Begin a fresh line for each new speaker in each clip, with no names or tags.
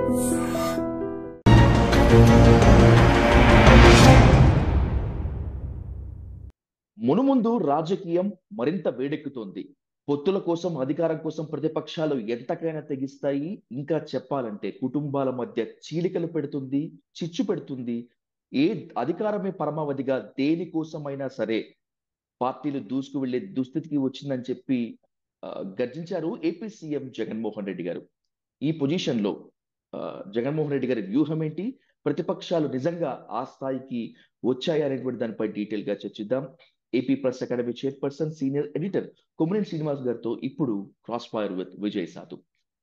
మునుముందు రాజకీయం మరింత వేడెక్కుతోంది పొత్తుల కోసం అధికారం కోసం ప్రతిపక్షాలు ఎంతకైనా తెగిస్తాయి ఇంకా చెప్పాలంటే కుటుంబాల మధ్య చీలికలు పెడుతుంది చిచ్చు పెడుతుంది ఏ అధికారమే పరమావధిగా దేనికోసమైనా సరే పార్టీలు దూసుకు వెళ్లే దుస్థితికి వచ్చిందని చెప్పి ఆ, గర్జించారు ఏపీ సీఎం జగన్మోహన్ రెడ్డి గారు ఈ పొజిషన్ లో ఆ, జగన్మోహన్ రెడ్డి గారి వ్యూహం ఏంటి ప్రతిపక్షాలు నిజంగా ఆ స్థాయికి వచ్చాయా అనేటువంటి దానిపై డీటెయిల్ గా చర్చిద్దాం AP press academy chairperson senior editor Kommineni Srinivas గారితో ఇప్పుడు క్రాస్ ఫైర్ విత్ విజయ్ సాధు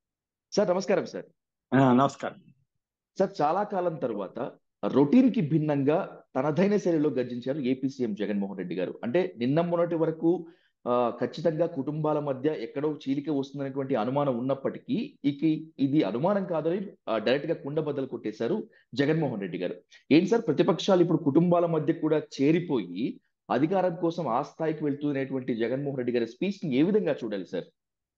సార్ నమస్కారం సార్
ఆ, నమస్కారం
సార్ చాలా కాలం తర్వాత రొటీన్ కి భిన్నంగా తనదైన శైలిలో గర్జించారు ఏపీ సీఎం జగన్మోహన్ రెడ్డి గారు అంటే నిన్న మొన్నటి వరకు ఆ, ఖచ్చితంగా కుటుంబాల మధ్య ఎక్కడో చీలిక వస్తుందనేటువంటి అనుమానం ఉన్నప్పటికీ ఇక ఇది అనుమానం కాదని డైరెక్ట్ గా కుండ బద్దలు కొట్టేశారు జగన్మోహన్ రెడ్డి గారు ఏంటి సార్ ప్రతిపక్షాలు ఇప్పుడు కుటుంబాల మధ్య కూడా చేరిపోయి అధికారం కోసం ఆ స్థాయికి వెళ్తున్నటువంటి జగన్మోహన్ రెడ్డి గారి స్పీచ్ ని ఏ విధంగా చూడాలి సార్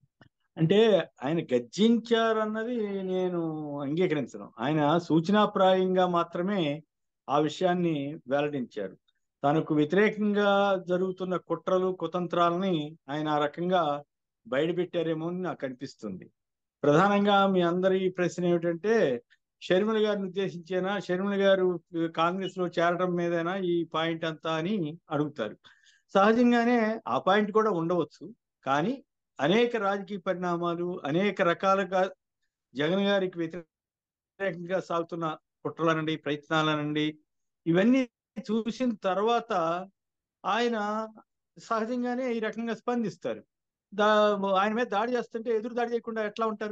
అంటే ఆయన గర్జించారన్నది నేను అంగీకరించను ఆయన సూచనాప్రాయంగా మాత్రమే ఆ విషయాన్ని వెల్లడించారు తనకు వ్యతిరేకంగా జరుగుతున్న కుట్రలు కుతంత్రాలని ఆయన ఆ రకంగా బయటపెట్టారేమో అని నాకు అనిపిస్తుంది ప్రధానంగా మీ అందరి ప్రశ్న ఏమిటంటే షర్మిల గారిని ఉద్దేశించేనా షర్మిల గారు కాంగ్రెస్ లో చేరడం మీదేనా ఈ పాయింట్ అంతా అని అడుగుతారు సహజంగానే ఆ పాయింట్ కూడా ఉండవచ్చు కానీ అనేక రాజకీయ పరిణామాలు అనేక రకాలుగా జగన్ గారికి వ్యతిరేకంగా సాగుతున్న కుట్రలనండి ప్రయత్నాలనండి ఇవన్నీ చూసిన తర్వాత ఆయన సహజంగానే ఈ రకంగా స్పందిస్తారు దా ఆయన మీద దాడి చేస్తుంటే ఎదురు దాడి చేయకుండా ఎట్లా ఉంటారు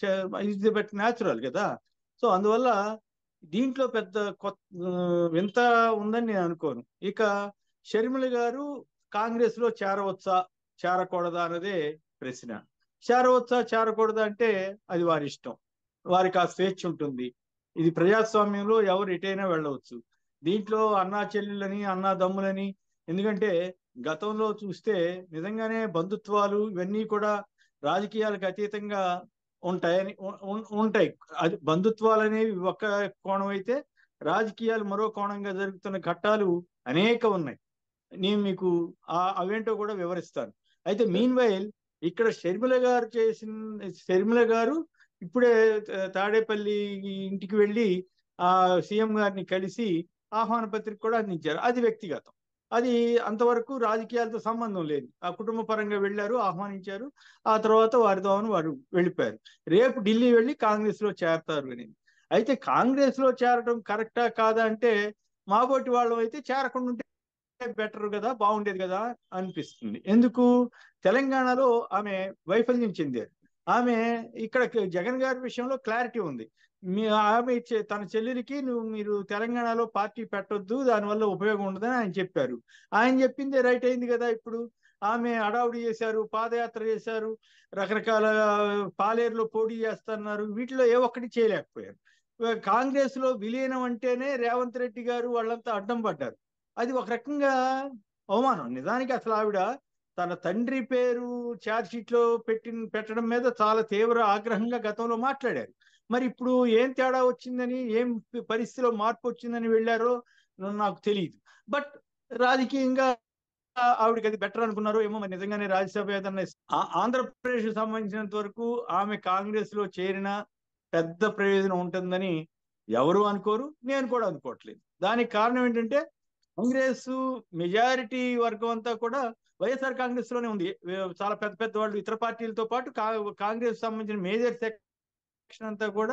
ఇస్ బట్ న్యాచురల్ కదా సో అందువల్ల దీంట్లో పెద్ద కొత్త వింత ఉందని నేను అనుకోను ఇక షర్మిల గారు కాంగ్రెస్ లో చేరవచ్చా చేరకూడదా అన్నదే ప్రశ్న చేరవచ్చా చేరకూడదా అంటే అది వారి ఇష్టం వారికి ఆ స్వేచ్ఛ ఉంటుంది ఇది ప్రజాస్వామ్యంలో ఎవరు ఎటైనా వెళ్ళవచ్చు దీంట్లో అన్నా చెల్లెళ్ళని అన్నా దమ్ములని ఎందుకంటే గతంలో చూస్తే నిజంగానే బంధుత్వాలు ఇవన్నీ కూడా రాజకీయాలకు అతీతంగా ఉంటాయని ఉంటాయి అది బంధుత్వాలు అనేవి ఒక కోణం అయితే రాజకీయాలు మరో కోణంగా జరుగుతున్న ఘట్టాలు అనేక ఉన్నాయి నేను మీకు ఆ అవేంటో కూడా వివరిస్తాను అయితే మీన్ వైల్ ఇక్కడ షర్మిల గారు చేసిన షర్మిల గారు ఇప్పుడే తాడేపల్లి ఇంటికి వెళ్ళి ఆ సీఎం గారిని కలిసి ఆహ్వాన పత్రిక కూడా అందించారు అది వ్యక్తిగతం అది అంతవరకు రాజకీయాలతో సంబంధం లేదు ఆ కుటుంబ పరంగా వెళ్ళారు ఆహ్వానించారు ఆ తర్వాత వారితో వారు వెళ్ళిపోయారు రేపు ఢిల్లీ వెళ్ళి కాంగ్రెస్ లో చేరతారు అని అయితే కాంగ్రెస్ లో చేరడం కరెక్టా కాదా అంటే మాబోటి వాళ్ళం అయితే చేరకుండా ఉంటే బెటర్ కదా బాగుండేది కదా అనిపిస్తుంది ఎందుకు తెలంగాణలో ఆమె వైఫల్యం చెందారు ఆమె ఇక్కడ జగన్ గారి విషయంలో క్లారిటీ ఉంది మీ ఆమె తన చెల్లెలికి నువ్వు మీరు తెలంగాణలో పార్టీ పెట్టొద్దు దానివల్ల ఉపయోగం ఉండదని ఆయన చెప్పారు ఆయన చెప్పింది రైట్ అయింది కదా ఇప్పుడు ఆమె అడావుడి చేశారు పాదయాత్ర చేశారు రకరకాల పాలేరులో పోటీ చేస్తున్నారు వీటిలో ఏ ఒక్కటి చేయలేకపోయారు కాంగ్రెస్ లో విలీనం అంటేనే రేవంత్ రెడ్డి గారు వాళ్ళంతా అడ్డం పడ్డారు అది ఒక రకంగా అవమానం నిజానికి అసలు ఆవిడ తన తండ్రి పేరు ఛార్జ్ షీట్ లో పెట్టి పెట్టడం మీద చాలా తీవ్ర ఆగ్రహంగా గతంలో మాట్లాడారు మరి ఇప్పుడు ఏం తేడా వచ్చిందని ఏం పరిస్థితిలో మార్పు వచ్చిందని వెళ్ళారో నాకు తెలియదు బట్ రాజకీయంగా ఆవిడకి అది బెటర్ అనుకున్నారు ఏమో మరి నిజంగానే రాజ్యసభ ఏదన్నా ఆంధ్రప్రదేశ్ సంబంధించినంత వరకు ఆమె కాంగ్రెస్ లో చేరిన పెద్ద ప్రయోజనం ఉంటుందని ఎవరు అనుకోరు నేను కూడా అనుకోవట్లేదు దానికి కారణం ఏంటంటే కాంగ్రెస్ మెజారిటీ వర్గం అంతా కూడా వైఎస్ఆర్ కాంగ్రెస్ లోనే ఉంది చాలా పెద్ద పెద్ద వాళ్ళు ఇతర పార్టీలతో పాటు కాంగ్రెస్ సంబంధించిన మేజర్ సెక్షన్ అంతా కూడా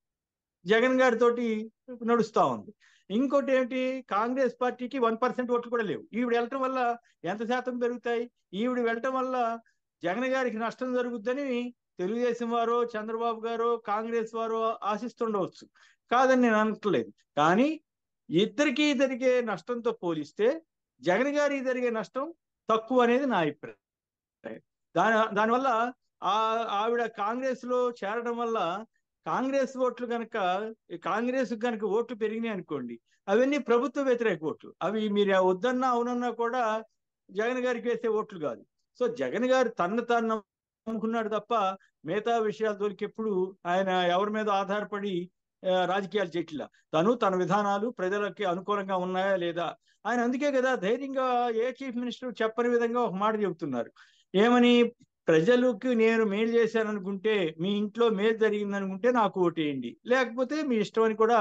జగన్ గారితోటి నడుస్తా ఉంది ఇంకోటి ఏమిటి కాంగ్రెస్ పార్టీకి వన్ పర్సెంట్ ఓట్లు కూడా లేవు ఈవిడ వెళ్ళటం వల్ల ఎంత శాతం పెరుగుతాయి ఈవిడ వెళ్ళటం వల్ల జగన్ గారికి నష్టం జరుగుద్దని తెలుగుదేశం వారో చంద్రబాబు గారో కాంగ్రెస్ వారో ఆశిస్తుండవచ్చు కాదని నేను అనట్లేదు కానీ ఇద్దరికి జరిగే నష్టంతో పోలిస్తే జగన్ గారికి జరిగే నష్టం తక్కువ అనేది నా అభిప్రాయం దాని దానివల్ల ఆ ఆవిడ కాంగ్రెస్ లో చేరడం వల్ల కాంగ్రెస్ ఓట్లు కనుక కాంగ్రెస్ కనుక ఓట్లు పెరిగినాయి అనుకోండి అవన్నీ ప్రభుత్వ వ్యతిరేక ఓట్లు అవి మీరు వద్దన్నా అవునన్నా కూడా జగన్ గారికి వేసే ఓట్లు కాదు సో జగన్ గారు తన తన నమ్ముకున్నాడు తప్ప మిగతా విషయాల దొరికి ఎప్పుడు ఆయన ఎవరి మీద ఆధారపడి ఆ, రాజకీయాలు చేయట్లా తను తన విధానాలు ప్రజలకి అనుకూలంగా ఉన్నాయా లేదా ఆయన అందుకే కదా ధైర్యంగా ఏ చీఫ్ మినిస్టర్ చెప్పని విధంగా ఒక మాట చెబుతున్నారు ఏమని ప్రజలకు నేను మేలు చేశాను అనుకుంటే మీ ఇంట్లో మేలు జరిగింది అనుకుంటే నాకు ఓటేయండి లేకపోతే మీ ఇష్టం అని కూడా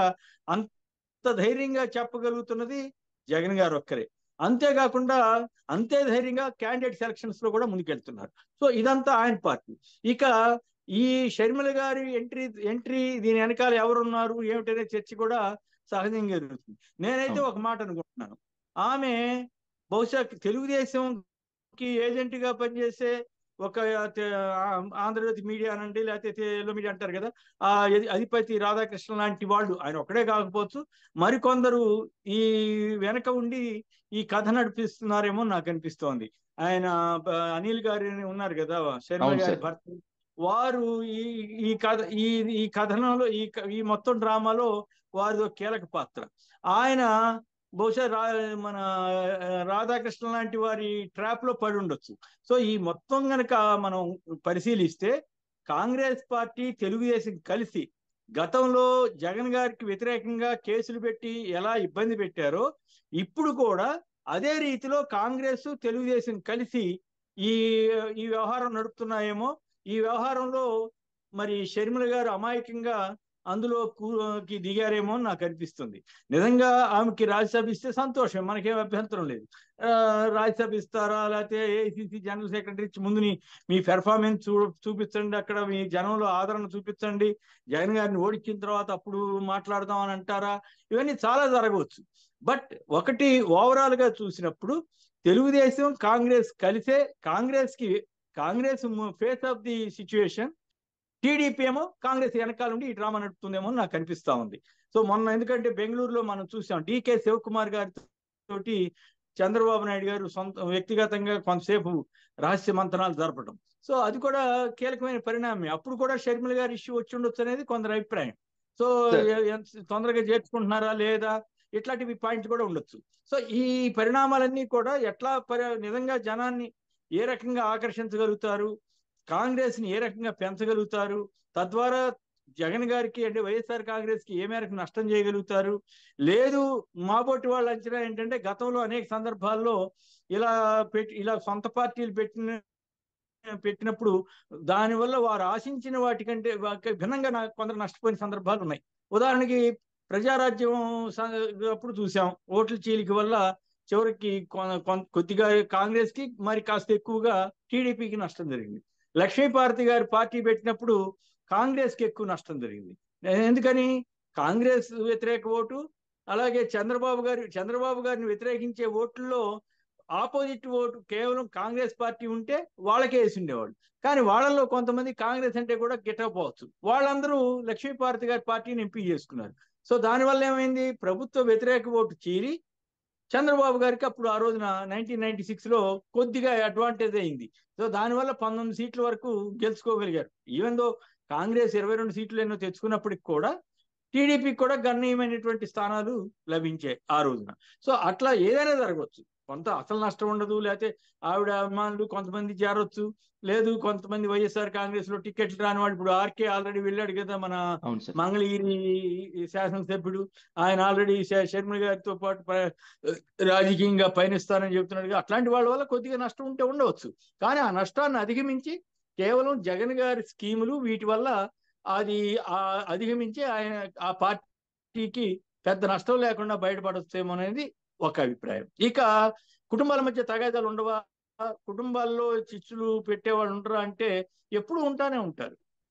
అంత ధైర్యంగా చెప్పగలుగుతున్నది జగన్ గారు ఒక్కరే అంతేకాకుండా అంతే ధైర్యంగా క్యాండిడేట్ సెలక్షన్స్ లో కూడా ముందుకెళ్తున్నారు సో ఇదంతా ఆయన పార్టీ ఇక ఈ షర్మిల గారి ఎంట్రీ ఎంట్రీ దీని వెనకాల ఎవరున్నారు ఏమిటనే చర్చ కూడా సహజంగా జరుగుతుంది నేనైతే ఒక మాట అనుకుంటున్నాను ఆమె బహుశా తెలుగుదేశంకి ఏజెంట్ గా పనిచేసే ఒక తె- ఆ- ఆంధ్రజ్యోతి మీడియా అనండి లేకపోతే తెలుగు మీడియా అంటారు కదా ఆ ఎది- అధిపతి రాధాకృష్ణ లాంటి వాళ్ళు ఆయన ఒక్కడే కాకపోవచ్చు మరికొందరు ఈ వెనక ఉండి ఈ కథ నడిపిస్తున్నారేమో నాకు అనిపిస్తోంది ఆయన బ- అనిల్ గారు ఉన్నారు కదా శర్మ
అవును
గారి
సార్.
భర్త వారు ఈ ఈ కథ ఈ ఈ కథనంలో ఈ క- ఈ మొత్తం డ్రామాలో వారిది ఒక కీలక పాత్ర ఆయన బహుశా రా మన ఆ, రాధాకృష్ణ లాంటి వారి ట్రాప్ లో పడి ఉండొచ్చు సో ఈ మొత్తం గనక మనం పరిశీలిస్తే కాంగ్రెస్ పార్టీ తెలుగుదేశం కలిసి గతంలో జగన్ గారికి వ్యతిరేకంగా కేసులు పెట్టి ఎలా ఇబ్బంది పెట్టారో ఇప్పుడు కూడా అదే రీతిలో కాంగ్రెస్ తెలుగుదేశం కలిసి ఈ ఈ వ్యవహారం నడుపుతున్నాయేమో ఈ వ్యవహారంలో మరి షర్మిల గారు అమాయకంగా అందులో కి దిగారేమో అని నాకు అనిపిస్తుంది నిజంగా ఆమెకి రాజ్యసభ ఇస్తే సంతోషం మనకేం అభ్యంతరం లేదు ఆ, రాజ్యసభ ఇస్తారా లేకపోతే ఏఐసిసి జనరల్ సెక్రటరీ ఇచ్చి ముందు నీ- మీ పెర్ఫార్మెన్స్ చూ చూపించండి అక్కడ మీ జనంలో ఆదరణ చూపించండి జగన్ గారిని ఓడించిన తర్వాత అప్పుడు మాట్లాడదాం అని అంటారా ఇవన్నీ చాలా జరగవచ్చు బట్ ఒకటి ఓవరాల్ గా చూసినప్పుడు తెలుగుదేశం కాంగ్రెస్ కలిసే కాంగ్రెస్ కి Congress face of the situation TDP ఏమో కాంగ్రెస్ వెనకాల నుండి ఈ డ్రామా నడుపుతుందేమో అని నాకు అనిపిస్తా ఉంది సో మొన్న ఎందుకంటే బెంగళూరులో మనం చూసాం డికే శివకుమార్ గారి తోటి చంద్రబాబు నాయుడు గారు సొంత వ్యక్తిగతంగా కొంతసేపు రహస్య మంతనాలు జరపడం సో అది కూడా కీలకమైన పరిణామం అప్పుడు కూడా షర్మిల గారి ఇష్యూ వచ్చి ఉండొచ్చు అనేది కొందరు అభిప్రాయం సో
Sir.
ఎ- ఎంత తొందరగా చేర్చుకుంటున్నారా లేదా ఇట్లాంటివి పాయింట్స్ కూడా ఉండొచ్చు సో ఈ పరిణామాలన్నీ కూడా ఎట్లా పరి నిజంగా జనాన్ని ఏ రకంగా ఆకర్షించగలుగుతారు కాంగ్రెస్ ని ఏ రకంగా పెంచగలుగుతారు తద్వారా జగన్ గారికి అంటే వైఎస్ఆర్ కాంగ్రెస్ కి ఏ మేరకు నష్టం చేయగలుగుతారు లేదు మాబోటి వాళ్ళ అంచనా ఏంటంటే గతంలో అనేక సందర్భాల్లో ఇలా పెట్టి ఇలా సొంత పార్టీలు పెట్టిన పెట్టినప్పుడు దానివల్ల వారు ఆశించిన వాటికంటే వాకి భిన్నంగా నా- కొందరు నష్టపోయిన సందర్భాలు ఉన్నాయి ఉదాహరణకి ప్రజారాజ్యం స- అప్పుడు చూసాం ఓట్ల చీలిక వల్ల చివరికి కొ- కొ- కొద్దిగా కాంగ్రెస్ కి మరి కాస్త ఎక్కువగా టీడీపీకి నష్టం జరిగింది లక్ష్మీపార్వతి గారి పార్టీ పెట్టినప్పుడు కాంగ్రెస్ కి ఎక్కువ నష్టం జరిగింది ఎందుకని కాంగ్రెస్ వ్యతిరేక ఓటు అలాగే చంద్రబాబు గారి చంద్రబాబు గారిని వ్యతిరేకించే ఓట్లలో ఆపోజిట్ ఓటు కేవలం కాంగ్రెస్ పార్టీ ఉంటే వాళ్ళకే వేసి ఉండేవాళ్ళు కానీ వాళ్ళల్లో కొంతమంది కాంగ్రెస్ అంటే కూడా గిట్టకపోవచ్చు వాళ్ళందరూ లక్ష్మీపార్వతి గారి పార్టీని ఎంపీ చేసుకున్నారు సో దానివల్ల ఏమైంది ప్రభుత్వ వ్యతిరేక ఓటు చీరి చంద్రబాబు గారికి అప్పుడు ఆ రోజున నైన్టీన్ నైన్టీ సిక్స్ లో కొద్దిగా అడ్వాంటేజ్ అయింది సో దానివల్ల పంతొమ్మిది సీట్ల వరకు గెలుచుకోగలిగారు ఈవెన్ దో కాంగ్రెస్ ఇరవై రెండు సీట్లు ఎన్నో తెచ్చుకున్నప్పటికి కూడా టీడీపీకి కూడా గణనీయమైనటువంటి స్థానాలు లభించాయి ఆ రోజున సో అట్లా ఏదైనా జరగవచ్చు కొంత అసలు నష్టం ఉండదు లేకపోతే ఆవిడ అభిమానులు కొంతమంది చేరొచ్చు లేదు కొంతమంది వైఎస్ఆర్ కాంగ్రెస్ లో టికెట్లు రాని వాడు ఇప్పుడు ఆర్కే ఆల్రెడీ వెళ్ళాడు కదా మన
అవును సార్
మంగళగిరి శాసనసభ్యుడు ఆయన ఆల్రెడీ షర్మిల గారితో పాటు ప- రాజకీయంగా పయనిస్తానని చెప్తున్నాడు అట్లాంటి వాళ్ళ వల్ల కొద్దిగా నష్టం ఉంటే ఉండవచ్చు కానీ ఆ నష్టాన్ని అధిగమించి కేవలం జగన్ గారి స్కీములు వీటి వల్ల అది ఆ అధిగమించి ఆయన ఆ పార్టీకి పెద్ద నష్టం లేకుండా బయటపడొచ్చేమో అనేది ఒక అభిప్రాయం ఇక కుటుంబాల మధ్య తగాదాలు ఉండవా కుటుంబాల్లో చిచ్చులు పెట్టేవాళ్ళు ఉండరా అంటే ఎప్పుడు ఉంటానే ఉంటారు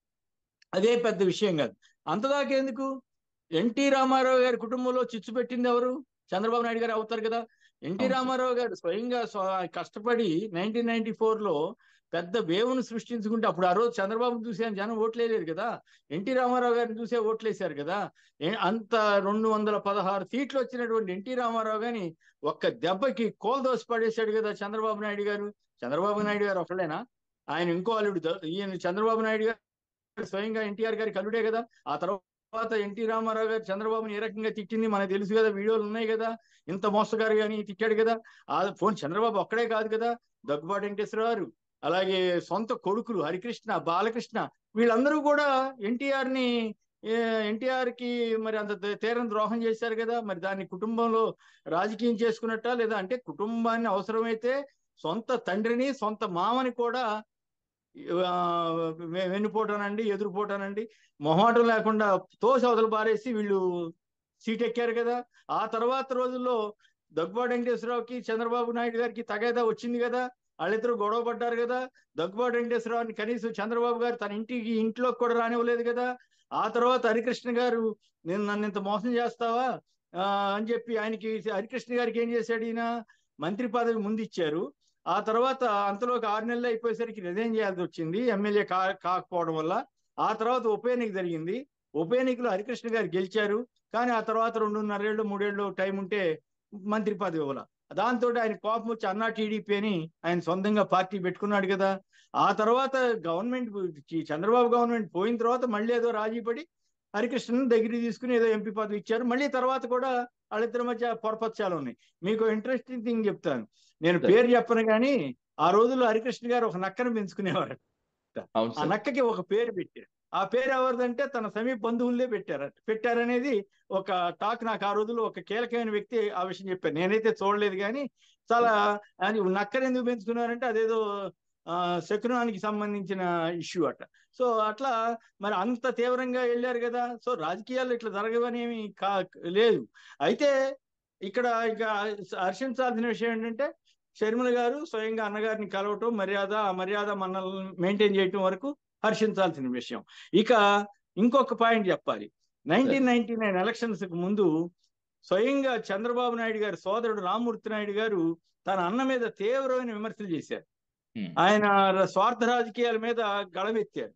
అదే పెద్ద విషయం కాదు అంతదాకా ఎందుకు ఎన్టీ రామారావు గారి కుటుంబంలో చిచ్చు పెట్టింది ఎవరు చంద్రబాబు నాయుడు గారు అవుతారు కదా ఎన్టీ
అవును సార్.
రామారావు గారు స్వయంగా స్వ- కష్టపడి నైన్టీన్ నైన్టీ ఫోర్ లో పెద్ద వేవును సృష్టించుకుంటే అప్పుడు ఆ రోజు చంద్రబాబు చూసే జనం ఓట్లేలేరు కదా ఎన్టీ రామారావు గారిని చూసే ఓట్లేశారు కదా ఏ- అంత రెండు వందల పదహారు సీట్లు వచ్చినటువంటి ఎన్టీ రామారావు గాని ఒక్క దెబ్బకి కోల్దోసి పడేశాడు కదా చంద్రబాబు నాయుడు గారు చంద్రబాబు నాయుడు గారు ఒకళ్ళేనా ఆయన ఇంకో అల్లుడు ద- ఈయన చంద్రబాబు నాయుడు గారు స్వయంగా ఎన్టీఆర్ గారికి అల్లుడే కదా ఆ తర్వాత ఎన్టీ రామారావు గారు చంద్రబాబుని ఏ రకంగా తిట్టింది మనకు తెలుసు కదా వీడియోలు ఉన్నాయి కదా ఇంత మోసగారు అని తిట్టాడు కదా ఆ ఫోన్ చంద్రబాబు ఒక్కడే కాదు కదా దగ్గుబాటి వెంకటేశ్వర గారు అలాగే సొంత కొడుకులు హరికృష్ణ బాలకృష్ణ వీళ్ళందరూ కూడా ఎన్టీఆర్ ని ఎన్టీఆర్ కి మరి అంత తే- తీరం ద్రోహం చేశారు కదా మరి దాన్ని కుటుంబంలో రాజకీయం చేసుకున్నట్ట లేదా అంటే కుటుంబాన్ని అవసరమైతే సొంత తండ్రిని సొంత మామని కూడా ఆ, వె- వెన్నుపోటానండి ఎదురుపోటానండి మొహమాటం లేకుండా తోసి అవతల పారేసి వీళ్ళు సీట్ ఎక్కారు కదా ఆ తర్వాత రోజుల్లో దగ్గుబాటి వెంకటేశ్వరరావుకి చంద్రబాబు నాయుడు గారికి తగేదా వచ్చింది కదా వాళ్ళిద్దరూ గొడవ పడ్డారు కదా దగ్గుబాటి వెంకటేశ్వరరావుని కనీసం చంద్రబాబు గారు తన ఇంటికి ఇంట్లోకి కూడా రానివ్వలేదు కదా ఆ తర్వాత హరికృష్ణ గారు నేను నన్ను ఇంత మోసం చేస్తావా ఆ, అని చెప్పి ఆయనకి హరికృష్ణ గారికి ఏం చేశాడు ఈయన మంత్రి పదవి ముందు ఇచ్చారు ఆ తర్వాత అంతలో ఒక ఆరు నెలలు అయిపోయేసరికి రిజైన్ చేయాల్సి వచ్చింది ఎమ్మెల్యే కా కాకపోవడం వల్ల ఆ తర్వాత ఉప ఎన్నిక జరిగింది ఉప ఎన్నికలో హరికృష్ణ గారు గెలిచారు కానీ ఆ తర్వాత రెండున్నరేళ్ళు మూడేళ్ళు టైం ఉంటే మంత్రి పదవి ఇవ్వాల దాంతో ఆయన కోపం వచ్చి అన్నా టీడీపీ అని ఆయన సొంతంగా పార్టీ పెట్టుకున్నాడు కదా ఆ తర్వాత గవర్నమెంట్ ఈ చంద్రబాబు గవర్నమెంట్ పోయిన తర్వాత మళ్ళీ ఏదో రాజీ పడి హరికృష్ణన్ దగ్గరికి తీసుకుని ఏదో ఎంపీ పదవి ఇచ్చారు మళ్ళీ తర్వాత కూడా వాళ్ళిద్దరి మధ్య పొరపచ్చాలు ఉన్నాయి మీకు ఇంట్రెస్టింగ్ థింగ్ చెప్తాను నేను
Sir.
పేరు చెప్పను కానీ ఆ రోజుల్లో హరికృష్ణ గారు ఒక నక్కను పెంచుకునేవారు
అవును
ఆ
సార్
నక్కకి ఒక పేరు పెట్టారు ఆ పేరు ఎవరిదంటే తన సమీప బంధువులే పెట్టారు పెట్టారనేది ఒక టాక్ నాకు ఆ రోజుల్లో ఒక కీలకమైన వ్యక్తి ఆ విషయం చెప్పారు నేనైతే చూడలేదు కానీ చాలా అది నక్కని ఎందుకు పెంచుకున్నారంటే అదేదో ఆ, శకునానికి సంబంధించిన ఇష్యూ అట సో అట్లా మరి అంత తీవ్రంగా వెళ్ళారు కదా సో రాజకీయాలు ఇట్లా జరగవనేమి కా లేదు అయితే ఇక్కడ ఇక హర్షించాల్సిన విషయం ఏంటంటే షర్మిల గారు స్వయంగా అన్నగారిని కలవటం మర్యాద ఆ మర్యాద మనల్ని మెయింటైన్ చేయటం వరకు హర్షించాల్సిన విషయం ఇక ఇంకొక పాయింట్ చెప్పాలి నైన్టీన్ నైన్టీ నైన్ ఎలక్షన్స్ కు ముందు స్వయంగా చంద్రబాబు నాయుడు గారి సోదరుడు రామ్మూర్తి నాయుడు గారు తన అన్న మీద తీవ్రమైన విమర్శలు చేశారు
ఉమ్.
ఆయన ర- స్వార్థ రాజకీయాల మీద గళమెత్తారు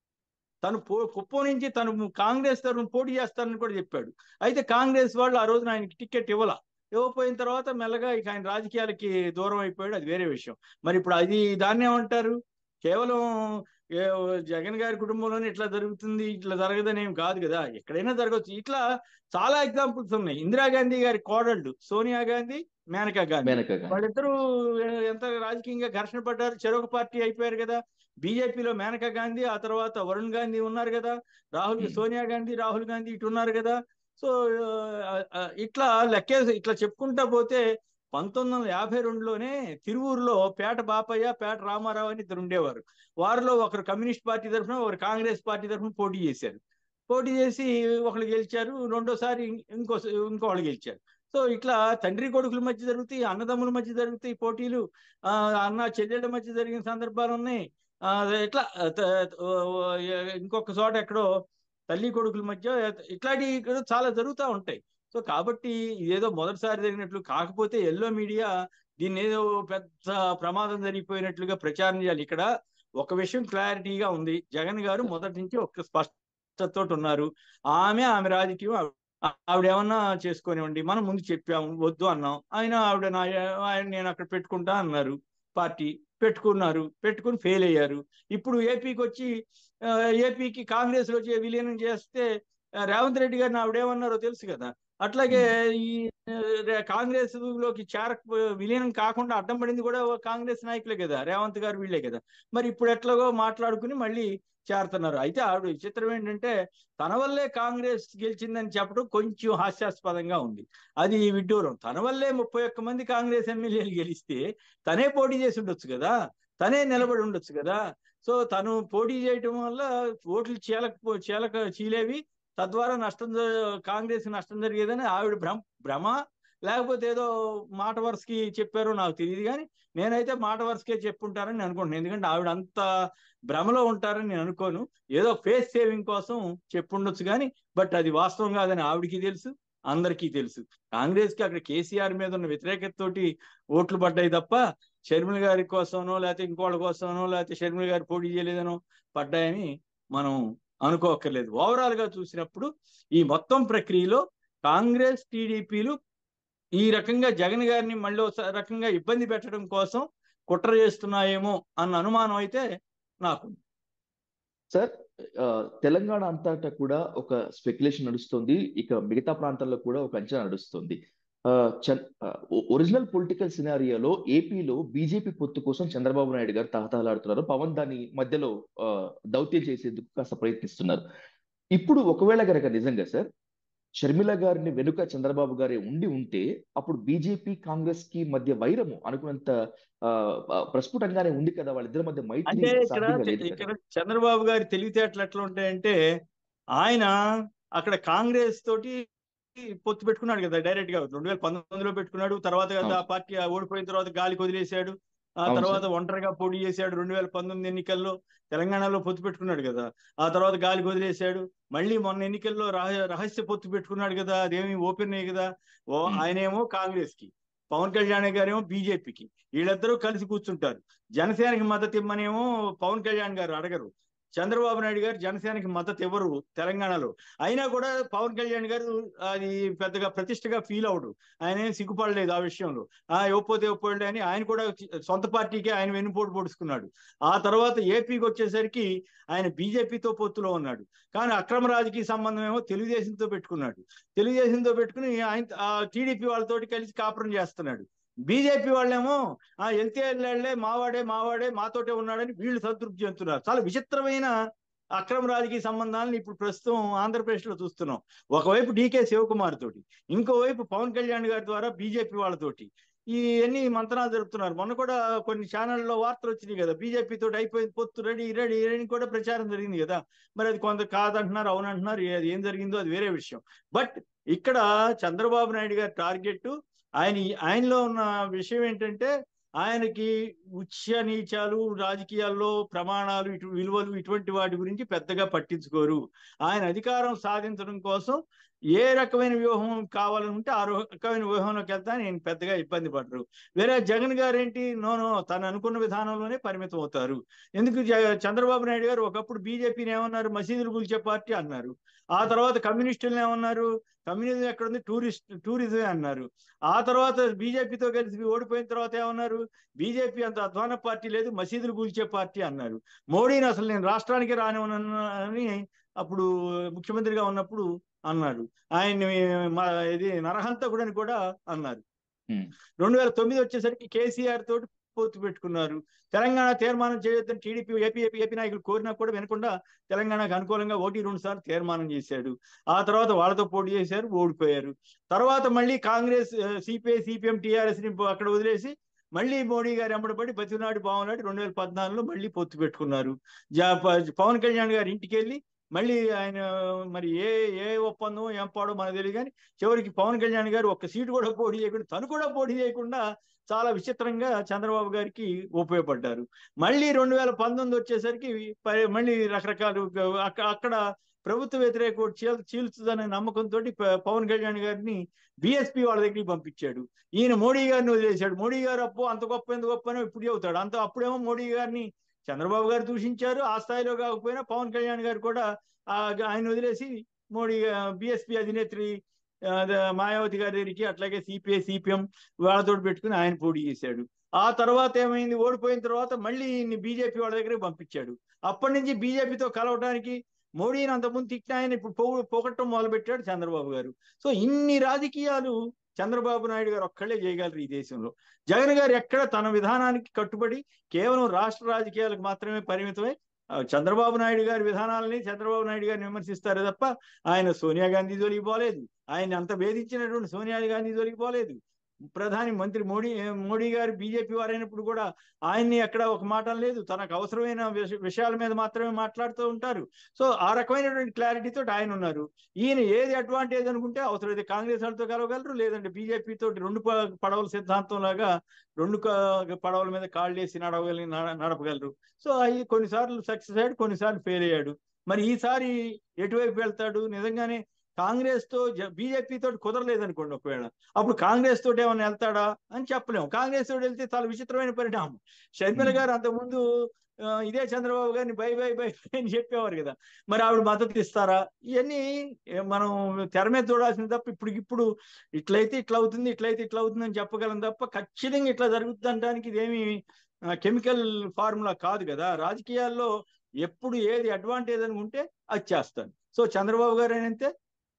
తను పో కుప్పం నుంచి తను కాంగ్రెస్ తరఫున పోటీ చేస్తానని కూడా చెప్పాడు అయితే కాంగ్రెస్ వాళ్ళు ఆ రోజున ఆయనకి టికెట్ ఇవ్వాల ఇవ్వకపోయిన తర్వాత మెల్లగా ఇక ఆయన రాజకీయాలకి దూరం అయిపోయాడు అది వేరే విషయం మరి ఇప్పుడు అది దాన్ని ఏమంటారు కేవలం ఏ, జగన్ గారి కుటుంబంలోనే ఇట్లా జరుగుతుంది ఇట్లా జరగదని ఏం కాదు కదా ఎక్కడైనా జరగచ్చు ఇట్లా చాలా ఎగ్జాంపుల్స్ ఉన్నాయి ఇందిరాగాంధీ గారి కోడళ్ళు సోనియా గాంధీ మేనకా గాంధీ
మేనకా గాంధీ.
వాళ్ళిద్దరూ ఎంత రాజకీయంగా ఘర్షణ పడ్డారు చెరొక పార్టీ అయిపోయారు కదా బీజేపీలో మేనకా గాంధీ ఆ తర్వాత వరుణ్ గాంధీ ఉన్నారు కదా రాహుల్
Hmm.
సోనియా గాంధీ రాహుల్ గాంధీ ఇటు ఉన్నారు కదా సో ఆ, ఆ, ఇట్లా లెక్కేసి ఇట్లా చెప్పుకుంటా పోతే పంతొమ్మిది వందల యాభై రెండులోనే తిరువూరులో పేట బాపయ్య పేట రామారావు అని ఇద్దరు ఉండేవారు వారిలో ఒకరు కమ్యూనిస్ట్ పార్టీ తరఫున ఒకరు కాంగ్రెస్ పార్టీ తరఫున పోటీ చేశారు పోటీ చేసి ఒకళ్ళు గెలిచారు రెండోసారి ఇంకో ఇంకో వాళ్ళు గెలిచారు సో ఇట్లా తండ్రి కొడుకుల మధ్య జరుగుతాయి అన్నదమ్ముల మధ్య జరుగుతాయి పోటీలు ఆ, అన్న చెల్లెళ్ళ మధ్య జరిగిన సందర్భాలు ఉన్నాయి ఆ, ఇట్లా త- త- ఇంకొక చోట ఎక్కడో తల్లి కొడుకుల మధ్య ఇట్లాంటివి ఇక్కడ చాలా జరుగుతూ ఉంటాయి సో కాబట్టి ఇదేదో మొదటిసారి జరిగినట్లు కాకపోతే ఎల్లో మీడియా దీన్ని ఏదో పెద్ద ప్రమాదం జరిగిపోయినట్లుగా ప్రచారం చేయాలి ఇక్కడ ఒక విషయం క్లారిటీగా ఉంది జగన్ గారు మొదటి నుంచి ఒక స్పష్టతతో ఉన్నారు ఆమె ఆమె రాజకీయం ఆవిడ ఆవిడ ఏమన్నా చేసుకోనివ్వండి మనం ముందు చెప్పాము వద్దు అన్నాం ఆయన ఆవిడ నా ఆయన నేను అక్కడ పెట్టుకుంటా అన్నారు పార్టీ పెట్టుకున్నారు పెట్టుకుని ఫెయిల్ అయ్యారు ఇప్పుడు ఏపీకి వచ్చి ఆ, ఏపీకి కాంగ్రెస్ లో చే- విలీనం చేస్తే ఆ, రేవంత్ రెడ్డి గారిని ఆవిడేమన్నారో తెలుసు కదా అట్లాగే ఈ ఆ, రే- కాంగ్రెస్ లోకి చేరక విలీనం కాకుండా అడ్డం పడింది కూడా కాంగ్రెస్ నాయకులే కదా రేవంత్ గారు వీళ్ళే కదా మరి ఇప్పుడు ఎట్లాగో మాట్లాడుకుని మళ్ళీ చేరుతున్నారు అయితే ఆవిడ విచిత్రం ఏంటంటే తన వల్లే కాంగ్రెస్ గెలిచిందని చెప్పడం కొంచెం హాస్యాస్పదంగా ఉంది అది విడ్డూరం తన వల్లే ముప్పై ఒక్క మంది కాంగ్రెస్ ఎమ్మెల్యేలు గెలిస్తే తనే పోటీ చేసి ఉండొచ్చు కదా తనే నిలబడి ఉండొచ్చు కదా సో తను పోటీ చేయటం వల్ల ఓట్లు చీలక చీలక చీలేవి తద్వారా నష్టం జ- కాంగ్రెస్ నష్టం జరిగేదని ఆవిడ భ్రమ భ్రమ లేకపోతే ఏదో మాట వరుసకి చెప్పారో నాకు తెలియదు కానీ నేనైతే మాట వరుసకే చెప్పుంటారని నేను అనుకుంటున్నాను ఎందుకంటే ఆవిడ అంత భ్రమలో ఉంటారని నేను అనుకోను ఏదో ఫేస్ సేవింగ్ కోసం చెప్పుండొచ్చు కానీ బట్ అది వాస్తవం కాదని ఆవిడకి తెలుసు అందరికీ తెలుసు కాంగ్రెస్ కి అక్కడ కేసీఆర్ మీద ఉన్న వ్యతిరేకత తోటి ఓట్లు పడ్డాయి తప్ప షర్మిల గారి కోసమనో లేకపోతే ఇంకోళ్ళ కోసమనో లేకపోతే షర్మిల గారు పోటీ చేయలేదనో పడ్డాయని మనం అనుకోక్కర్లేదు ఓవరాల్ గా చూసినప్పుడు ఈ మొత్తం ప్రక్రియలో కాంగ్రెస్ టీడీపీలు ఈ రకంగా జగన్ గారిని మళ్ళీ ఒక రకంగా ఇబ్బంది పెట్టడం కోసం కుట్ర చేస్తున్నాయేమో అన్న అనుమానం అయితే నాకు
సార్ ఆ, తెలంగాణ అంతటా కూడా ఒక స్పెక్యులేషన్ నడుస్తుంది ఇక మిగతా ప్రాంతాల్లో కూడా ఒక అంచనా నడుస్తుంది ఒరిజినల్ పొలిటికల్ సినారియోలో ఏపీలో బీజేపీ పొత్తు కోసం చంద్రబాబు నాయుడు గారు తహతహలాడుతున్నారు పవన్ దాని మధ్యలో ఆ, దౌత్యం చేసేందుకు కాస్త ప్రయత్నిస్తున్నారు ఇప్పుడు ఒకవేళ గనక నిజంగా సార్ షర్మిల గారిని వెనుక చంద్రబాబు గారే ఉండి ఉంటే అప్పుడు బీజేపీ కాంగ్రెస్ కి మధ్య వైరము అనుకున్నంత ఆ, ఆ, ప్రస్ఫుటంగానే ఉంది కదా వాళ్ళిద్దరి మధ్య మైత్రి
అంటే ఇక్కడ
సాధ్యంగా లేదు కదా
ఇక్కడ చంద్రబాబు గారి తెలివితేటలు ఎట్లా ఉంటాయంటే ఆయన అక్కడ కాంగ్రెస్ తోటి పొత్తు పెట్టుకున్నాడు కదా డైరెక్ట్ గా రెండు వేల పంతొమ్మిదిలో పెట్టుకున్నాడు తర్వాత కదా ఆ
అవును.
పార్టీ ఓడిపోయిన తర్వాత గాలికి వదిలేశాడు ఆ
అవును
తర్వాత
సార్.
ఒంటరిగా పోటీ చేశాడు రెండు వేల పంతొమ్మిది ఎన్నికల్లో తెలంగాణలో పొత్తు పెట్టుకున్నాడు కదా ఆ తర్వాత గాలికి వదిలేశాడు మళ్ళీ మొన్న ఎన్నికల్లో రహ- రహస్య పొత్తు పెట్టుకున్నాడు కదా అదేమి ఓపెన్ కదా ఓ
Hmm.
ఆయనేమో కాంగ్రెస్ కి పవన్ కళ్యాణ్ గారేమో బీజేపీకి వీళ్ళిద్దరూ కలిసి కూర్చుంటారు జనసేనకి మద్దతు ఇమ్మనేమో పవన్ కళ్యాణ్ గారు అడగరు చంద్రబాబు నాయుడు గారు జనసేనకి మద్దతు ఇవ్వరు తెలంగాణలో అయినా కూడా పవన్ కళ్యాణ్ గారు అది పెద్దగా ప్రతిష్టగా ఫీల్ అవడు ఆయన ఏం సిగ్గుపడలేదు ఆ విషయంలో ఆ ఇవ్వకపోతే ఇవ్వకపోలే అని ఆయన కూడా సొంత పార్టీకే ఆయన వెన్నుపోటు పొడుచుకున్నాడు ఆ తర్వాత ఏపీకి వచ్చేసరికి ఆయన బీజేపీతో పొత్తులో ఉన్నాడు కానీ అక్రమ రాజకీయ సంబంధం ఏమో తెలుగుదేశంతో పెట్టుకున్నాడు తెలుగుదేశంతో పెట్టుకుని ఆయన ఆ టీడీపీ వాళ్ళతోటి కలిసి కాపురం చేస్తున్నాడు బీజేపీ వాళ్ళేమో ఆ వెళ్తే వెళ్ళాళ్లే మావాడే మావాడే మాతోటే ఉన్నాడని వీళ్ళు సంతృప్తి చెందుతున్నారు చాలా విచిత్రమైన అక్రమ రాజకీయ సంబంధాలను ఇప్పుడు ప్రస్తుతం ఆంధ్రప్రదేశ్ లో చూస్తున్నాం ఒకవైపు డీకే శివకుమార్ తోటి ఇంకోవైపు పవన్ కళ్యాణ్ గారి ద్వారా బీజేపీ వాళ్ళతోటి ఈ ఎన్ని మంత్రాలు జరుపుతున్నారు మొన్న కూడా కొన్ని ఛానల్లో వార్తలు వచ్చినాయి కదా బీజేపీ తోటి అయిపోయింది పొత్తు రెడీ రెడీ అని కూడా ప్రచారం జరిగింది కదా మరి అది కొంత కాదంటున్నారు అవునంటున్నారు అది ఏం జరిగిందో అది వేరే విషయం బట్ ఇక్కడ చంద్రబాబు నాయుడు గారి టార్గెట్ ఆయన ఆయనలో ఉన్న విషయం ఏంటంటే ఆయనకి ఉచ్చ నీచాలు రాజకీయాల్లో ప్రమాణాలు ఇటు విలువలు ఇటువంటి వాటి గురించి పెద్దగా పట్టించుకోరు ఆయన అధికారం సాధించడం కోసం ఏ రకమైన వ్యూహం కావాలనుంటే ఆ రకమైన వ్యూహంలోకి వెళ్తా నేను పెద్దగా ఇబ్బంది పడరు వేరే జగన్ గారు ఏంటి నోనో తను అనుకున్న విధానంలోనే పరిమితం అవుతారు ఎందుకు జ- చంద్రబాబు నాయుడు గారు ఒకప్పుడు బీజేపీని ఏమన్నారు మసీదులు కూల్చే పార్టీ అన్నారు ఆ తర్వాత కమ్యూనిస్టులను ఏమన్నారు కమ్యూనిజం ఎక్కడుంది టూరిస్ట్ టూరిజమే అన్నారు ఆ తర్వాత బీజేపీతో కలిసి ఓడిపోయిన తర్వాత ఏమన్నారు బీజేపీ అంత అధ్వాన పార్టీ లేదు మసీదులు కూల్చే పార్టీ అన్నారు మోడీని అసలు నేను రాష్ట్రానికి రానివ్వను అని అప్పుడు ముఖ్యమంత్రిగా ఉన్నప్పుడు అన్నాడు ఆయన్ని మా ఇది నరహంతకుడని కూడా అన్నారు
Hmm.
రెండు వేల తొమ్మిది వచ్చేసరికి కేసీఆర్ తోటి పొత్తు పెట్టుకున్నారు తెలంగాణ తీర్మానం చేయొద్దని టీడీపీ ఏపీ ఏపీ ఏపీ నాయకులు కోరినా కూడా వినకుండా తెలంగాణకు అనుకూలంగా ఒకటి రెండు సార్లు తీర్మానం చేశాడు ఆ తర్వాత వాళ్ళతో పోటీ చేశారు ఓడిపోయారు తర్వాత మళ్ళీ కాంగ్రెస్ సిపిఐ సిపిఎం టిఆర్ఎస్ ని అక్కడ వదిలేసి మళ్ళీ మోడీ గారు ఎంబడబడి బతినాడు బాగున్నాడు రెండు వేల పద్నాలుగులో మళ్ళీ పొత్తు పెట్టుకున్నారు జా- ప- పవన్ కళ్యాణ్ గారి ఇంటికి వెళ్ళి మళ్ళీ ఆయన మరి ఏ ఏ ఒప్పందం ఏం పాడో మనకు తెలియదు కానీ చివరికి పవన్ కళ్యాణ్ గారు ఒక్క సీటు కూడా పోటీ చేయకుండా తను కూడా పోటీ చేయకుండా చాలా విచిత్రంగా చంద్రబాబు గారికి ఉపయోగపడ్డారు మళ్ళీ రెండు వేల పంతొమ్మిది వచ్చేసరికి ప- మళ్ళీ రకరకాలు అక్క- అక్కడ ప్రభుత్వ వ్యతిరేక ఓటు చీల్ చీల్చుదనే నమ్మకంతో పవన్ కళ్యాణ్ గారిని బిఎస్పీ వాళ్ళ దగ్గరికి పంపించాడు ఈయన మోడీ గారిని వదిలేశాడు మోడీ గారు అప్పు అంత గొప్ప ఎంత గొప్ప అని ఇప్పుడు చెబుతాడు అంత అప్పుడేమో మోడీ గారిని చంద్రబాబు గారు దూషించారు ఆ స్థాయిలో కాకపోయినా పవన్ కళ్యాణ్ గారు కూడా ఆ ఆయన వదిలేసి మోడీ బిఎస్పీ అధినేత్రి ఆ, ద- మాయావతి గారి దగ్గరికి అట్లాగే సిపిఐ సిపిఎం వాళ్ళతో పెట్టుకుని ఆయన పోటీ చేశాడు ఆ తర్వాత ఏమైంది ఓడిపోయిన తర్వాత మళ్ళీ బీజేపీ వాళ్ళ దగ్గరికి పంపించాడు అప్పటి నుంచి బీజేపీతో కలవడానికి మోడీని అంతకుముందు తిట్టిన ఆయన ఇప్పుడు పొగు పొగట్టం మొదలు పెట్టాడు చంద్రబాబు గారు సో ఇన్ని రాజకీయాలు చంద్రబాబు నాయుడు గారు ఒక్కళ్ళే చేయగలరు ఈ దేశంలో జగన్ గారు ఎక్కడ తన విధానానికి కట్టుబడి కేవలం రాష్ట్ర రాజకీయాలకు మాత్రమే పరిమితమై ఆ, చంద్రబాబు నాయుడు గారి విధానాలని చంద్రబాబు నాయుడు గారిని విమర్శిస్తారు తప్ప ఆయన సోనియా గాంధీ జోలికి పోలేదు ఆయన అంత వేధించినటువంటి సోనియా గాంధీ జోలికి పోలేదు ప్రధాని మంత్రి మోడీ మోడీ గారు బీజేపీ వారైనప్పుడు కూడా ఆయన్ని ఎక్కడ ఒక మాట లేదు తనకు అవసరమైన విష- విషయాల మీద మాత్రమే మాట్లాడుతూ ఉంటారు సో ఆ రకమైనటువంటి క్లారిటీతో ఆయన ఉన్నారు ఈయన ఏది అడ్వాంటేజ్ అనుకుంటే అవసరమైతే కాంగ్రెస్ వాళ్ళతో కలవగలరు లేదంటే బీజేపీ తోటి రెండు ప- పడవల సిద్ధాంతం లాగా రెండు క- పడవల మీద కాళ్ళు వేసి నడవగలి నడ- నడపగలరు సో అవి కొన్నిసార్లు సక్సెస్ అయ్యాడు కొన్నిసార్లు ఫెయిల్ అయ్యాడు మరి ఈసారి ఎటువైపు వెళ్తాడు నిజంగానే కాంగ్రెస్ తో బీజేపీ తోటి కుదరలేదు అనుకోండి ఒకవేళ అప్పుడు కాంగ్రెస్ తోటి ఏమైనా వెళ్తాడా అని చెప్పలేము కాంగ్రెస్ తోటి వెళ్తే చాలా విచిత్రమైన పరిణామం షర్మిల గారు అంతకుముందు ఆ, ఇదే చంద్రబాబు గారిని బై బై బై అని చెప్పేవారు కదా మరి ఆవిడ మద్దతు ఇస్తారా ఇవన్నీ ఏ, మనం తెర మీద చూడాల్సింది తప్ప ఇప్పుడు ఇప్పుడు ఇట్లయితే ఇట్లా అవుతుంది ఇట్లయితే ఇట్లా అవుతుంది అని చెప్పగలం తప్ప ఖచ్చితంగా ఇట్లా జరుగుతుంది అనడానికి ఇదేమి కెమికల్ ఫార్ములా కాదు కదా రాజకీయాల్లో ఎప్పుడు ఏది అడ్వాంటేజ్ అనుకుంటే అది చేస్తాను సో చంద్రబాబు గారు అంతే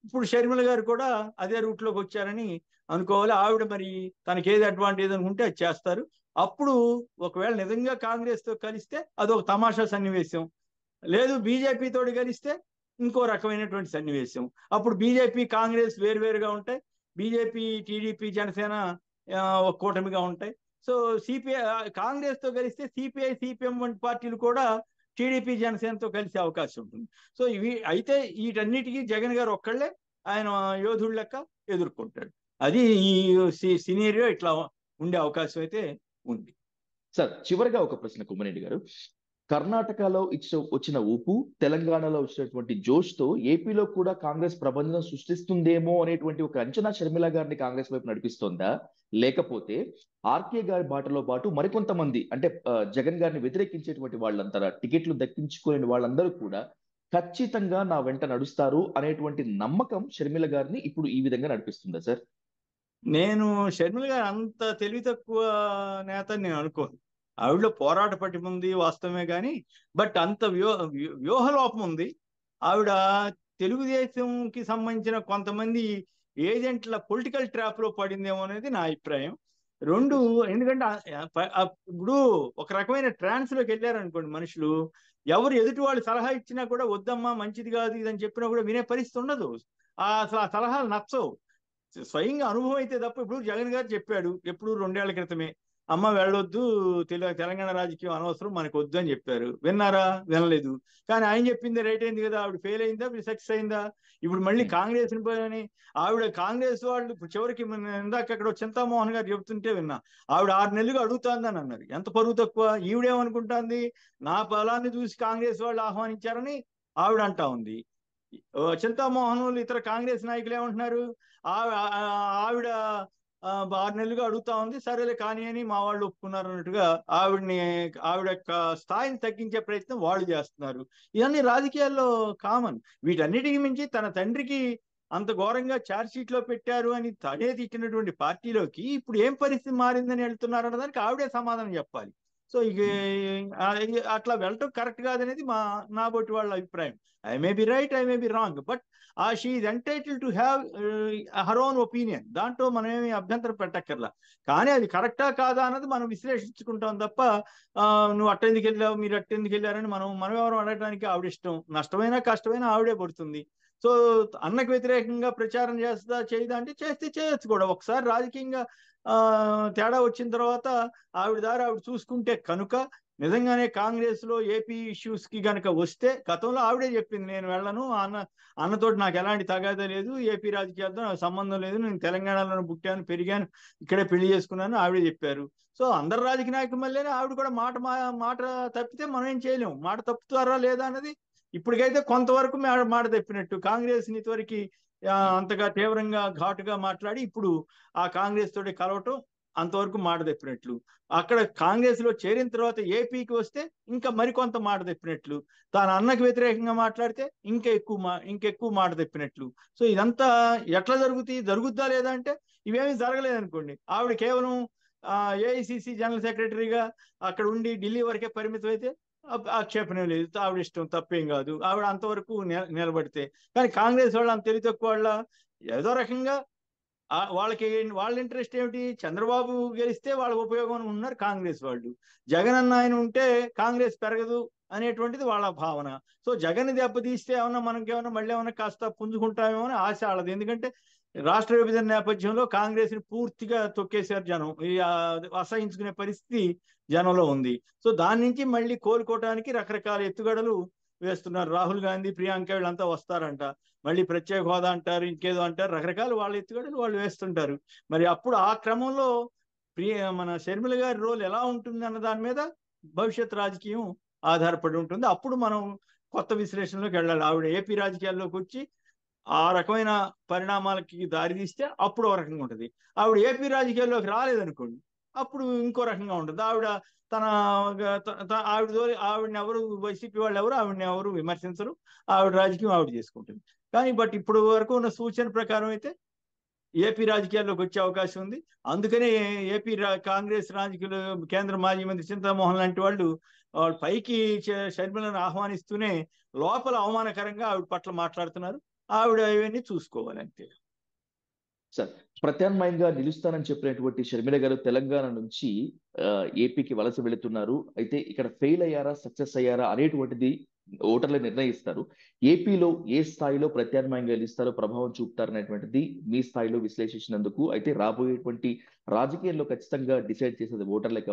ఇప్పుడు షర్మిల గారు కూడా అదే రూట్ లోకి వచ్చారని అనుకోవాలి ఆవిడ మరి తనకి ఏది అడ్వాంటేజ్ అనుకుంటే అది చేస్తారు అప్పుడు ఒకవేళ నిజంగా కాంగ్రెస్ తో కలిస్తే అదొక తమాషా సన్నివేశం లేదు బీజేపీ తోటి కలిస్తే ఇంకో రకమైనటువంటి సన్నివేశం అప్పుడు బీజేపీ కాంగ్రెస్ వేరువేరుగా ఉంటాయి బీజేపీ టీడీపీ జనసేన ఆ, ఒక కూటమిగా ఉంటాయి సో సిపిఐ కాంగ్రెస్ తో కలిస్తే సిపిఐ సిపిఎం వంటి పార్టీలు కూడా టీడీపీ జనసేనతో కలిసే అవకాశం ఉంటుంది సో ఇవి అయితే వీటన్నిటికీ జగన్ గారు ఒక్కళ్ళే ఆయన యోధుడు లెక్క ఎదుర్కొంటాడు అది ఈ సినీరియో ఇట్లా ఉండే అవకాశం అయితే ఉంది
సార్ చివరిగా ఒక ప్రశ్న కుమ్మరెడ్డి గారు కర్ణాటకలో ఇచ్చ వచ్చిన ఊపు తెలంగాణలో వచ్చినటువంటి జోష్ తో ఏపీలో కూడా కాంగ్రెస్ ప్రబంధం సృష్టిస్తుందేమో అనేటువంటి ఒక అంచనా షర్మిల గారిని కాంగ్రెస్ వైపు నడిపిస్తోందా లేకపోతే ఆర్కే గారి బాటలో పాటు మరికొంతమంది అంటే ఆ, జగన్ గారిని వ్యతిరేకించేటువంటి వాళ్ళంతా టికెట్లు దక్కించుకోలేని వాళ్ళందరూ కూడా ఖచ్చితంగా నా వెంట నడుస్తారు అనేటువంటి నమ్మకం షర్మిల గారిని ఇప్పుడు ఈ విధంగా నడిపిస్తుందా సార్
నేను షర్మిల గారు అంత తెలివి తక్కువ నేత అని నేను అనుకోను ఆవిడలో పోరాట పటిమ ఉంది వాస్తవమే కానీ బట్ అంత వ్యూ వ్యూ- వ్యూహ లోపం ఉంది ఆవిడ తెలుగుదేశంకి సంబంధించిన కొంతమంది ఏజెంట్ల పొలిటికల్ ట్రాప్ లో పడిందేమో అనేది నా అభిప్రాయం రెండు ఎందుకంటే ఆ- ఆ- ఆ- ఇప్పుడు ఒక రకమైన ట్రాన్స్ లోకి వెళ్ళారు అనుకోండి మనుషులు ఎవరు ఎదుటి వాళ్ళు సలహా ఇచ్చినా కూడా వద్దమ్మా మంచిది కాదు ఇదని చెప్పినా కూడా వినే పరిస్థితి ఉండదు ఆ అసలు ఆ సలహాలు నచ్చవు స్వయంగా అనుభవం అయితే తప్ప ఇప్పుడు జగన్ గారు చెప్పాడు ఎప్పుడు రెండేళ్ల క్రితమే అమ్మ వెళ్ళొద్దు తెల తెలంగాణ రాజకీయం అనవసరం మనకు వద్దు అని చెప్పారు విన్నారా వినలేదు కానీ ఆయన చెప్పింది రైట్ అయింది కదా ఆవిడ ఫెయిల్ అయిందా సక్సెస్ అయిందా ఇప్పుడు మళ్ళీ
Hmm.
కాంగ్రెస్ అని ఆవిడ కాంగ్రెస్ వాళ్ళు ఇప్పుడు చివరికి మన ఇందాక అక్కడ చింతామోహన్ గారు చెప్తుంటే విన్నా ఆవిడ ఆరు నెలలుగా అడుగుతాందని అన్నారు ఎంత పరువు తక్కువ ఈవిడేమనుకుంటాంది నా బలాన్ని చూసి కాంగ్రెస్ వాళ్ళు ఆహ్వానించారని ఆవిడ అంటా ఉంది ఓ చింతామోహన్ వాళ్ళు ఇతర కాంగ్రెస్ నాయకులు ఏమంటున్నారు ఆ- ఆ- ఆవిడ ఆ, ఆరు నెలలుగా అడుగుతా ఉంది సరేలే కానీ అని మా వాళ్ళు ఒప్పుకున్నారు అన్నట్టుగా ఆవిడని ఆవిడ యొక్క స్థాయిని తగ్గించే ప్రయత్నం వాళ్ళు చేస్తున్నారు ఇవన్నీ రాజకీయాల్లో కామన్ వీటన్నిటికి మించి తన తండ్రికి అంత ఘోరంగా ఛార్జ్ షీట్ లో పెట్టారు అని తనే తిట్టినటువంటి పార్టీలోకి ఇప్పుడు ఏం పరిస్థితి మారిందని వెళ్తున్నారు అన్నదానికి ఆవిడే సమాధానం చెప్పాలి సో ఇక ఆ, ఇ- అట్లా వెళ్ళటం కరెక్ట్ కాదనేది మా నా బొట్టి వాళ్ళ అభిప్రాయం I may be right I may be wrong but uh she is entitled to have her own opinion దాంట్లో మనం ఏమి అభ్యంతరం పెట్టక్కర్లా కానీ అది కరెక్టా కాదా అన్నది మనం విశ్లేషించుకుంటాం తప్ప ఆ, నువ్వు అట్టెందుకు వెళ్ళావు మీరు అట్టెందుకు వెళ్ళారని మనం మనం ఎవరు అడగడానికి ఆవిడ ఇష్టం నష్టమైనా కష్టమైనా ఆవిడే పడుతుంది సో అన్నకు వ్యతిరేకంగా ప్రచారం చేస్తా చేయదా అంటే చేస్తే చేయొచ్చు కూడా ఒకసారి రాజకీయంగా ఆ తేడా వచ్చిన తర్వాత ఆవిడ దారి ఆవిడ చూసుకుంటే కనుక నిజంగానే కాంగ్రెస్ లో ఏపీ ఇష్యూస్ కి గనక వస్తే గతంలో ఆవిడే చెప్పింది నేను వెళ్ళను అన్న అన్నతోటి నాకు ఎలాంటి తగాదా లేదు ఏపీ రాజకీయాలతో నాకు సంబంధం లేదు నేను తెలంగాణలో పుట్టాను పెరిగాను ఇక్కడే పెళ్లి చేసుకున్నాను ఆవిడే చెప్పారు సో అందరు రాజకీయ నాయకులు మళ్ళీ ఆవిడ కూడా మాట మా- మాట తప్పితే మనం ఏం చేయలేము మాట తప్పుతారా లేదా అన్నది ఇప్పటికైతే కొంతవరకు మా- మాట తప్పినట్టు కాంగ్రెస్ ఇంతవరకు ఆ, అంతగా తీవ్రంగా ఘాటుగా మాట్లాడి ఇప్పుడు ఆ కాంగ్రెస్ తోటి కలవటం అంతవరకు మాట తప్పినట్లు అక్కడ కాంగ్రెస్ లో చేరిన తర్వాత ఏపీకి వస్తే ఇంకా మరికొంత మాట తప్పినట్లు తాను అన్నకు వ్యతిరేకంగా మాట్లాడితే ఇంకా ఎక్కువ మా ఇంకెక్కువ మాట తప్పినట్లు సో ఇదంతా ఎట్లా జరుగుతుంది జరుగుద్దా లేదా అంటే ఇవేమీ జరగలేదు అనుకోండి ఆవిడ కేవలం ఏఐసిసి జనరల్ సెక్రటరీగా అక్కడ ఉండి ఢిల్లీ వరకే పరిమితం అయితే ఆ- ఆక్షేపణ లేదు ఆవిడ ఇష్టం తప్పేం కాదు ఆవిడ అంతవరకు నిల- నిలబడితే కానీ కాంగ్రెస్ వాళ్ళు అంత తెలివి తక్కువ వాళ్ళ ఏదో రకంగా ఆ వాళ్ళకి వాళ్ళ ఇంట్రెస్ట్ ఏమిటి చంద్రబాబు గెలిస్తే వాళ్ళకి ఉపయోగం అని ఉన్నారు కాంగ్రెస్ వాళ్ళు జగన్ అన్న ఆయన ఉంటే కాంగ్రెస్ పెరగదు అనేటువంటిది వాళ్ళ భావన సో జగన్ దెబ్బతీస్తే ఏమన్నా మనకి ఏమన్నా మళ్ళీ ఏమన్నా కాస్త పుంజుకుంటామేమో అని ఆశ వాళ్ళది ఎందుకంటే రాష్ట్ర విభజన నేపథ్యంలో కాంగ్రెస్ ని పూర్తిగా తొక్కేశారు జనం ఈ ఆ, అసహించుకునే పరిస్థితి జనంలో ఉంది సో దాని నుంచి మళ్ళీ కోలుకోవడానికి రకరకాల ఎత్తుగడలు వేస్తున్నారు రాహుల్ గాంధీ ప్రియాంక వీళ్ళంతా వస్తారంట మళ్ళీ ప్రత్యేక హోదా అంటారు ఇంకేదో అంటారు రకరకాల వాళ్ళ ఎత్తుగడలు వాళ్ళు వేస్తుంటారు మరి అప్పుడు ఆ క్రమంలో ప్రియ మన షర్మిల గారి రోల్ ఎలా ఉంటుంది అన్న దాని మీద భవిష్యత్ రాజకీయం ఆధారపడి ఉంటుంది అప్పుడు మనం కొత్త విశ్లేషణలోకి వెళ్ళాలి ఆవిడ ఏపీ రాజకీయాల్లోకి వచ్చి ఆ రకమైన పరిణామాలకి దారి తీస్తే అప్పుడు ఒక రకంగా ఉంటుంది ఆవిడ ఏపీ రాజకీయాల్లోకి రాలేదనుకోండి అప్పుడు ఇంకో రకంగా ఉంటుంది ఆవిడ తన త- త- ఆవిడ దోరి ఆవిడని ఎవరు వైసీపీ వాళ్ళు ఎవరు ఆవిడని ఎవరు విమర్శించరు ఆవిడ రాజకీయం ఆవిడ చేసుకుంటుంది కానీ బట్ ఇప్పుడు వరకు ఉన్న సూచన ప్రకారం అయితే ఏపీ రాజకీయాల్లోకి వచ్చే అవకాశం ఉంది అందుకనే ఏపీ రా- కాంగ్రెస్ రాజకీయ కేంద్ర మాజీ మంత్రి చింతామోహన్ లాంటి వాళ్ళు వాళ్ళు పైకి ష- షర్మిలను ఆహ్వానిస్తూనే లోపల అవమానకరంగా ఆవిడ పట్ల మాట్లాడుతున్నారు ఆవిడ ఇవన్నీ చూసుకోవాలి అంతే
సార్ ప్రత్యామ్నాయంగా నిలుస్తానని చెప్పినటువంటి షర్మిల గారు తెలంగాణ నుంచి ఆ, ఏపీకి వలస వెళుతున్నారు అయితే ఇక్కడ ఫెయిల్ అయ్యారా సక్సెస్ అయ్యారా అనేటువంటిది ఓటర్లు నిర్ణయిస్తారు ఏపీలో ఏ స్థాయిలో ప్రత్యామ్నాయంగా నిలుస్తారో ప్రభావం చూపుతారు అనేటువంటిది మీ స్థాయిలో విశ్లేషించినందుకు అయితే రాబోయేటువంటి రాజకీయాల్లో ఖచ్చితంగా డిసైడ్ చేసేది ఓటర్లే